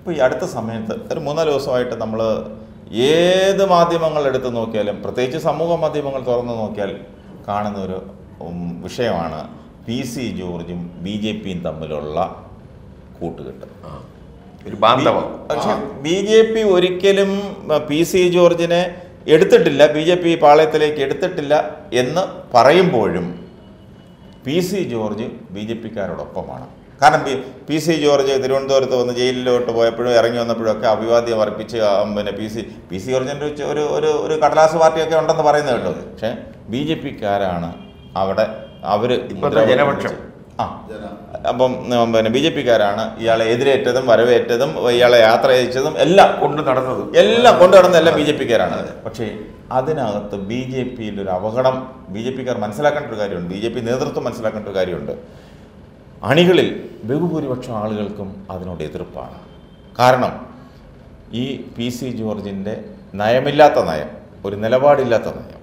ഇപ്പോൾ ഈ അടുത്ത സമയത്ത് ഒരു മൂന്നാല് ദിവസമായിട്ട് നമ്മൾ ഏത് മാധ്യമങ്ങൾ എടുത്ത് നോക്കിയാലും പ്രത്യേകിച്ച് സമൂഹ മാധ്യമങ്ങൾ തുറന്നു നോക്കിയാൽ കാണുന്ന ഒരു ഉം, വിഷയമാണ് പി സി ജോർജും ബി ജെ പിയും തമ്മിലുള്ള കൂട്ടുകെട്ട് ആ. ഒരു ബാന്ധവം പക്ഷെ ബി ജെ പി ഒരിക്കലും പി സി ജോർജിനെ എടുത്തിട്ടില്ല ബി ജെ പി പാളയത്തിലേക്ക് എടുത്തിട്ടില്ല എന്ന് പറയുമ്പോഴും P C George B J പിക്കാരോടൊപ്പമാണ് കാരണം പി പി സി ജോർജ് തിരുവനന്തപുരത്ത് വന്ന് ജയിലിലോട്ട് പോയപ്പോഴും ഇറങ്ങി വന്നപ്പോഴും ഒക്കെ അഭിവാദ്യം അർപ്പിച്ച് ആ, പിന്നെ പി സി പി സി ജോർജിൻ്റെ ഒരു ഒരു ഒരു ഒരു കടലാസ് പാർട്ടിയൊക്കെ ഉണ്ടെന്ന് പറയുന്നത് കേട്ടോ പക്ഷേ ബി ജെ പിക്കാരാണ് അവിടെ അവർ ഇപ്പോഴത്തെ ജനപക്ഷം. ആ അപ്പം ഉം, പിന്നെ ബി ജെ പിക്കാരാണ് ഇയാളെ എതിരേറ്റതും വരവേറ്റതും ഇയാളെ യാത്ര അയച്ചതും എല്ലാം കൊണ്ട് നടന്നത് എല്ലാം കൊണ്ടു നടന്ന എല്ലാം ബി ജെ പിക്കാരാണ് പക്ഷേ അതിനകത്ത് ബി ജെ പിയിൽ ഒരു അപകടം ബി ജെ പിക്കാർ മനസ്സിലാക്കേണ്ട ഒരു കാര്യമുണ്ട് ബി ജെ പി നേതൃത്വം മനസ്സിലാക്കേണ്ട ഒരു കാര്യമുണ്ട് അണികളിൽ ബഹുഭൂരിപക്ഷം ആളുകൾക്കും അതിനോട് എതിർപ്പാണ് കാരണം ഈ പി സി ജോർജിൻ്റെ നയമില്ലാത്ത നയം ഒരു നിലപാടില്ലാത്ത നയം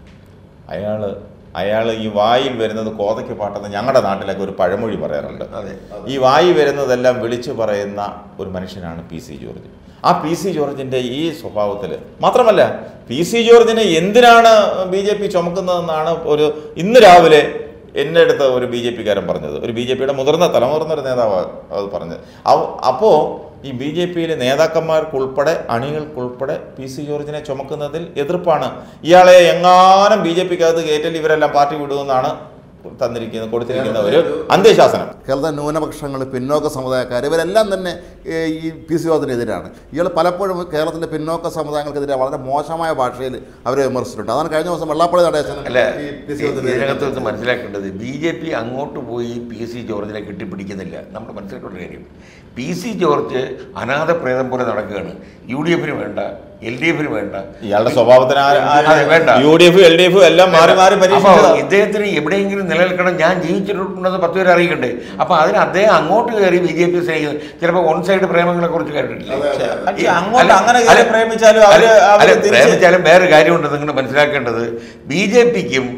അയാൾ അയാൾ ഈ വായിൽ വരുന്നത് കോതയ്ക്ക് പാട്ടെന്ന് ഞങ്ങളുടെ നാട്ടിലൊക്കെ ഒരു പഴമൊഴി പറയാറുണ്ട് അതെ ഈ വായി വരുന്നതെല്ലാം വിളിച്ചു പറയുന്ന ഒരു മനുഷ്യനാണ് പി സി ജോർജ് ആ പി സി ജോർജിൻ്റെ ഈ സ്വഭാവത്തിൽ മാത്രമല്ല പി സി ജോർജിനെ എന്തിനാണ് ബി ജെ പി ചുമക്കുന്നതെന്നാണ് ഒരു ഇന്ന് രാവിലെ എൻ്റെ അടുത്ത് ഒരു ബി ജെ പിക്കാരൻ പറഞ്ഞത് ഒരു ബി ജെ പിയുടെ മുതിർന്ന തലമുതിർന്ന ഒരു നേതാവ് അത് പറഞ്ഞത് അപ്പോൾ ഈ ബി ജെ പിയിലെ നേതാക്കന്മാർക്കുൾപ്പെടെ അണികൾക്കുൾപ്പെടെ പി സി ജോർജിനെ ചുമക്കുന്നതിൽ എതിർപ്പാണ് ഇയാളെ എങ്ങാനും ബി ജെ പിക്കകത്ത് കയറ്റൽ ഇവരെല്ലാം പാർട്ടി വിടുമെന്നാണ് തന്നിരിക്കുന്ന കൊടുത്തിരിക്കുന്ന ഒരു അന്ത്യശാസനം കേരള ന്യൂനപക്ഷങ്ങൾ പിന്നോക്ക സമുദായക്കാർ ഇവരെല്ലാം തന്നെ ഏ, ഈ പി സി വാദത്തിനെതിരാണ് ഇയാൾ പലപ്പോഴും കേരളത്തിലെ പിന്നോക്ക സമുദായങ്ങൾക്കെതിരെ വളരെ മോശമായ ഭാഷയിൽ അവരെ വിമർശിച്ചിട്ടുണ്ട് അതാണ് കഴിഞ്ഞ ദിവസം വെള്ളാപ്പള്ളി നടേശൻ അല്ല ഈ പി സി ഇതിനകത്ത് വാദത്തിനെതിരെ നിന്ന് മനസ്സിലാക്കേണ്ടത് ബി ജെ പി അങ്ങോട്ട് പോയി പി സി ജോർജിനെ കെട്ടിപ്പിടിക്കുന്നില്ല നമ്മൾ മനസ്സിലാക്കേണ്ട കാര്യം പി സി ജോർജ് അനാഥ പ്രേതം പോലെ നടക്കുകയാണ് യു ഡി എഫിന് വേണ്ട എൽ ഡി എഫിന് വേണ്ട ഇയാളുടെ സ്വഭാവത്തിന് ആര്- ആര് അതെ, വേണ്ട. U D F L D F എല്ലാം മാറി മാറി അപ്പൊ പരീക്ഷിച്ചത് ഇദ്ദേഹത്തിന് എവിടെയെങ്കിലും നിലനിൽക്കണം ഞാൻ ജീവിച്ചിട്ടുണ്ടെന്ന് പത്ത് പേര് അറിയിക്കണ്ടേ അപ്പൊ അതിന് അദ്ദേഹം അങ്ങോട്ട് കയറി ബി ജെ പി സ്നേഹിക്കുന്നത് ചിലപ്പോൾ വൺ സൈഡ് പ്രേമങ്ങളെ കുറിച്ച് കേട്ടിട്ടില്ലേ പക്ഷേ അങ്ങോട്ട് അല്ല, അങ്ങനെ അല്ല, കയറി പ്രേമിച്ചാലും അവര് അല്ല, അവര് അല്ല, തിരിച്ച് പ്രേമിച്ചാലും വേറെ കാര്യമുണ്ട് നിങ്ങൾ മനസ്സിലാക്കേണ്ടത് ബി ജെ പിക്കും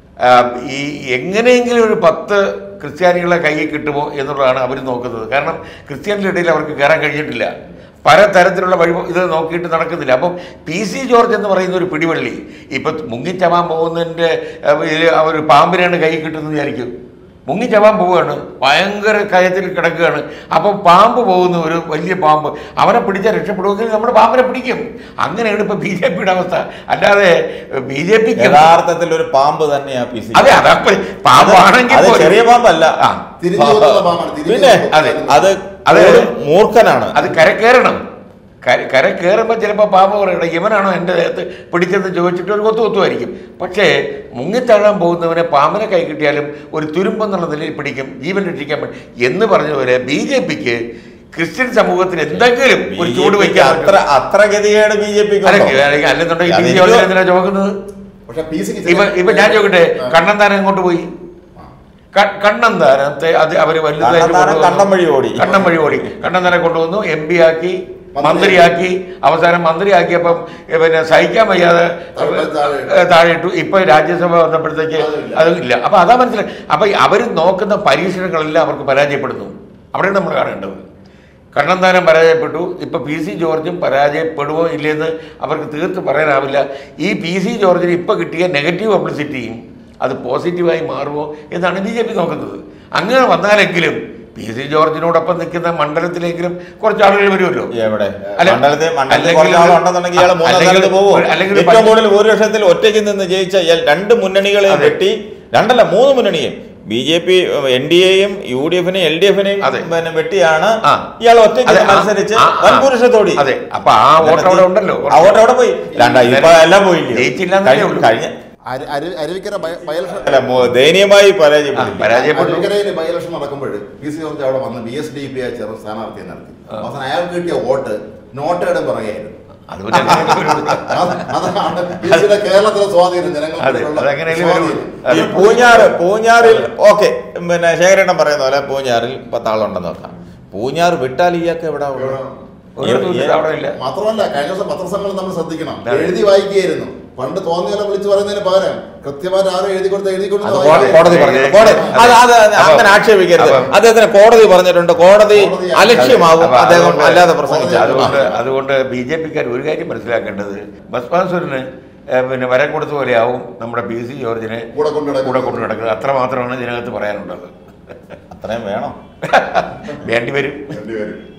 ഈ എങ്ങനെയെങ്കിലും ഒരു പത്ത് ക്രിസ്ത്യാനികളെ കയ്യിൽ കിട്ടുമോ എന്നുള്ളതാണ് അവർ നോക്കുന്നത് കാരണം ക്രിസ്ത്യാനികളുടെ ഇടയിൽ അവർക്ക് കയറാൻ കഴിഞ്ഞിട്ടില്ല പല തരത്തിലുള്ള വഴി ഇത് നോക്കിയിട്ട് നടക്കുന്നില്ല അപ്പം പി സി ജോർജ് എന്ന് പറയുന്ന ഒരു പിടിവള്ളി ഇപ്പം മുങ്ങിച്ചവാൻ പോകുന്നതിൻ്റെ ഒരു പാമ്പിനെയാണ് കൈ കിട്ടുന്നത് വിചാരിക്കും മുങ്ങിച്ചവാൻ പോവുകയാണ് ഭയങ്കര കയത്തിൽ കിടക്കുകയാണ് അപ്പം പാമ്പ് പോകുന്ന ഒരു വലിയ പാമ്പ് അവനെ പിടിച്ചാൽ രക്ഷപ്പെടുമെങ്കിൽ നമ്മുടെ പാമ്പിനെ പിടിക്കും അങ്ങനെയാണ് ഇപ്പൊ ബി ജെ പിയുടെ അവസ്ഥ അല്ലാതെ ബി ജെ പിക്ക് യഥാർത്ഥത്തിൽ ഒരു പാമ്പ് തന്നെയാ പി സി അതെ അതാ പാമ്പാണെങ്കിൽ അത് പോലും- ചെറിയ പാമ്പല്ല ആ, തിരിഞ്ഞു നോക്കുന്ന പാമ്പാണ്, തിരിഞ്ഞു പിന്നെ നോക്കുന്ന അതെ. അത് അത് ഒരു മൂർഖനാണ് അത് കര കയറണം കര കര കയറുമ്പോൾ ചിലപ്പോൾ പാമ്പ് പറയണം ഇവനാണോ എൻ്റെ ദേഹത്ത് പിടിച്ചെന്ന് ചോദിച്ചിട്ട് ഒരു കൊത്തു കൊത്തുമായിരിക്കും പക്ഷേ മുങ്ങിത്താഴാൻ പോകുന്നവനെ പാമ്പിനെ കൈ കിട്ടിയാലും ഒരു തുരുമ്പെന്നുള്ള നിലയിൽ പിടിക്കും ജീവൻ രക്ഷിക്കാൻ വേണ്ടി എന്ന് പറഞ്ഞതുപോലെ ബി ജെ പിക്ക് ക്രിസ്ത്യൻ സമൂഹത്തിന് എന്തെങ്കിലും ഒരു ചൂട് വയ്ക്കാൻ അത്ര അത്ര ഗതികേട് ബി ജെ പിക്ക് അല്ലെന്നുണ്ടെങ്കിൽ അത് ബി എനിക്ക് ജെ എന്തിനാ ചുമക്കുന്നത് പക്ഷെ പി സിക്ക് ഇപ്പൊ ഇപ്പൊ ഞാൻ ചോദിക്കട്ടെ കണ്ണന്താനം എങ്ങോട്ട് പോയി ക- കണ്ണന്താനത്തെ അത് അവര് വലുതായിട്ട് കണ്ണന്താനം കൊണ്ടുവന്നു. കണ്ണം വഴി ഓടി. കണ്ണം വഴി ഓടി കണ്ണന്താനം കൊണ്ടുവന്നു എം പി ആക്കി മന്ത്രിയാക്കി അവസാനം മന്ത്രിയാക്കിയപ്പം ഏ, പിന്നെ സഹിക്കാൻ വയ്യാതെ താഴെ- താഴെ ഇട്ടു. ഏ, താഴെ ഇട്ടു ഇപ്പൊ രാജ്യസഭ വന്നപ്പോഴത്തേക്ക് അതില്ല. അതും ഇല്ല അപ്പൊ അതാ മനസ്സിലായി അപ്പൊ അവർ നോക്കുന്ന പരീക്ഷണങ്ങളെല്ലാം അവർക്ക് പരാജയപ്പെടുന്നു അവിടെയാണ് നമ്മൾ കാണേണ്ടത് കണ്ണന്താനം പരാജയപ്പെട്ടു ഇപ്പൊ പി സി ജോർജും പരാജയപ്പെടുമോ ഇല്ലെന്ന് അവർക്ക് തീർത്ത് പറയാനാവില്ല ഈ പി സി ജോർജിന് ഇപ്പൊ കിട്ടിയ നെഗറ്റീവ് പബ്ലിസിറ്റിയും അത് പോസിറ്റീവായി മാറുമോ എന്നാണ് ബി ജെ പി നോക്കുന്നത് അങ്ങനെ വന്നാലെങ്കിലും പി സി ജോർജിനോടൊപ്പം നിൽക്കുന്ന മണ്ഡലത്തിലെങ്കിലും കുറച്ച് ആളുകൾ വരുമല്ലോ എവിടെ അല്ല, മണ്ഡലത്തിൽ മണ്ഡലത്തിൽ അല്ലെങ്കിൽ കുറച്ച് ആളുണ്ടെന്നുണ്ടെങ്കിൽ ഇയാൾ മൂന്നാം അല്ലെങ്കിൽ സ്ഥലത്ത് പോകും ഒരു- അല്ലെങ്കിൽ ഒരു ഏറ്റവും പഞ്ച- കൂടുതൽ ഭൂരിപക്ഷത്തിൽ ഒറ്റയ്ക്ക് നിന്ന് ജയിച്ച ഇയാൾ രണ്ട് മുന്നണികളെ അതെ. വെട്ടി രണ്ടല്ല മൂന്ന് മുന്നണിയും B J P N D എയും യു ഡി എഫിനെയും എൽ ഡി എഫിനെയും അതെ. പിന്നെ വെട്ടിയാണ് ആ. ഇയാൾ ഒറ്റയ്ക്ക് അതെ, ആ- മത്സരിച്ച് ആ- ആ- വൻപുരുഷത്തോടി അതെ അപ്പൊ ആ വോട്ട് അവിടെ ഉണ്ടല്ലോ ആ വോട്ട് അവിടെ പോയി രണ്ടാ ഇപ്പൊ എല്ലാം പോയില്ലേ ജയിച്ചില്ല എന്നല്ലേ കഴിഞ്ഞ- ഉള്ളൂ. കഴിഞ്ഞ അരു- അരു- അരുവിക്കര ബയ- ബൈ ഇലക്ഷൻ അല്ല മോ- ദയനീയമായി പരാജയപ്പെട്ടു പരാജയപ്പെട്ടു അരുവിക്കരയിൽ ബൈ ഇലക്ഷൻ നടക്കുമ്പോൾ പി സി ജോർജ് അവിടെ വന്ന് ബി എസ് ഡി പി ആയി ചേർന്ന് സ്ഥാനാർത്ഥിയെ നടത്തി അവസാനം അയാൾക്ക് കിട്ടിയ വോട്ട് നോട്ടയുടെ പുറകെയായിരുന്നു അതുപോലെ അങ്ങനെ ഒരു- അത് അതാണ് പി സിയുടെ കേരളത്തിലെ സ്വാധീനം അതെ, ജനങ്ങൾക്കുള്ള അതങ്ങനെയല്ലേ സ്വാധീനം. വരുള്ളൂ. ഈ പൂഞ്ഞാറ് പൂഞ്ഞാറിൽ ഓക്കെ പിന്നെ ശേഖരേട്ടൻ പറയുന്ന പോലെ പൂഞ്ഞാറിൽ പത്താളുണ്ടെന്ന് നോക്കാം പൂഞ്ഞാർ വിട്ടാൽ ഇയാൾക്ക് എവിടെ ഒരു ദൂരത്ത് അവിടെ ഇല്ല മാത്രമല്ല കഴിഞ്ഞ ദിവസം പത്രസമ്മേളനം നമ്മൾ ശ്രദ്ധിക്കണം അതെ. എഴുതി വായിക്കുകയായിരുന്നു പണ്ട് തോന്നിയാലും വിളിച്ചു പറയുന്നതിന് പകരം കൃത്യമായിട്ട് ആരും എഴുതി കൊടുത്ത എഴുതി അത് കൊടുത്ത കോടതി കോടതി പറഞ്ഞു കോടതി അത് അത് അങ്ങനെ ആക്ഷേപിക്കരുത് അപ്പം- അദ്ദേഹത്തിന് കോടതി പറഞ്ഞിട്ടുണ്ട് കോടതി കോടതി അലക്ഷ്യമാകും അപ്പൊ അദ്ദേഹം അതുകൊണ്ട് അല്ലാതെ പ്രസംഗിച്ചാൽ അതുകൊണ്ട് അതുകൊണ്ട് ബി ജെ പിക്കാർ ഒരു കാര്യം മനസ്സിലാക്കേണ്ടത് ബസ്മാസുരന് പിന്നെ വരം കൊടുത്ത പോലെയാവും നമ്മുടെ പി സി ജോർജിനെ കൂടെ കൊണ്ടു നടക്കുന്നത്. കൂടെ കൊണ്ടു നടക്കുന്നത് അത്ര മാത്രമാണ് ഇതിനകത്ത് പറയാനുള്ളത് അത്രയും വേണം വേണ്ടി വരും രണ്ടുപേരും